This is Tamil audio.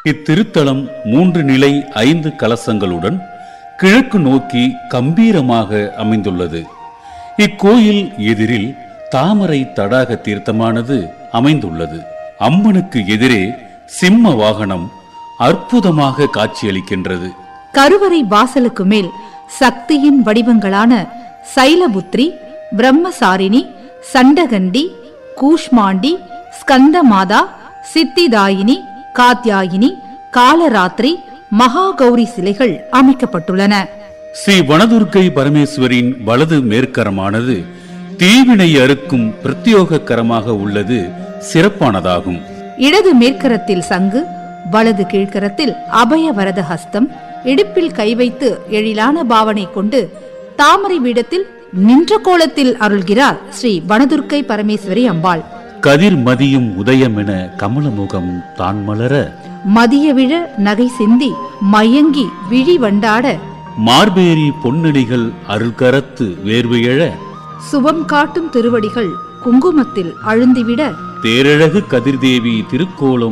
இத்திருத்தலம் மூன்று நிலை ஐந்து கலசங்களுடன் கிழக்கு நோக்கி கம்பீரமாக அமைந்துள்ளது இக்கோயில் எதிரில் தாமரை தடாக தீர்த்தமானது அமைந்துள்ளது அம்மனுக்கு எதிரே சிம்ம வாகனம் அற்புதமாக காட்சியளிக்கின்றது கருவறை வாசலுக்கு மேல் சக்தியின் வடிவங்களான சைலபுத்ரி பிரம்மசாரிணி சண்டகண்டி கூஷ்மாண்டி ஸ்கந்தமாதா சித்திதாயினி காத்யாயினி காலராத்திரி மகாகௌரி சிலைகள் அமைக்கப்பட்டுள்ளன ஸ்ரீ வனதுர்க்கை பரமேஸ்வரின் வலது மேற்கரமானது தீவினை அறுக்கும் பிரத்யோக கரமாக உள்ளது சிறப்பானதாகும் இடது மேற்கரத்தில் சங்கு வலது கீழ்க்கரத்தில் அபய வரத ஹஸ்தம் இடுப்பில் கை வைத்து எழிலான பாவனை கொண்டு தாமரை பீடத்தில் நின்ற கோலத்தில் அருள்கிறார் ஸ்ரீ வனதுர்க்கை பரமேஸ்வரி அம்பாள் கதிர் மதியும் உதயமென கமலமுகம் தான் மலர மதிய விழ நகை சிந்தி மயங்கி விழி வண்டாட மார்பேரி பொன்னடிகள் அருள்கரத்து வேர்வையழ சுபம் காட்டும் திருவடிகள் குங்குமத்தில் அழுந்திவிட தேரழகு கதிர்தேவி திருக்கோலம்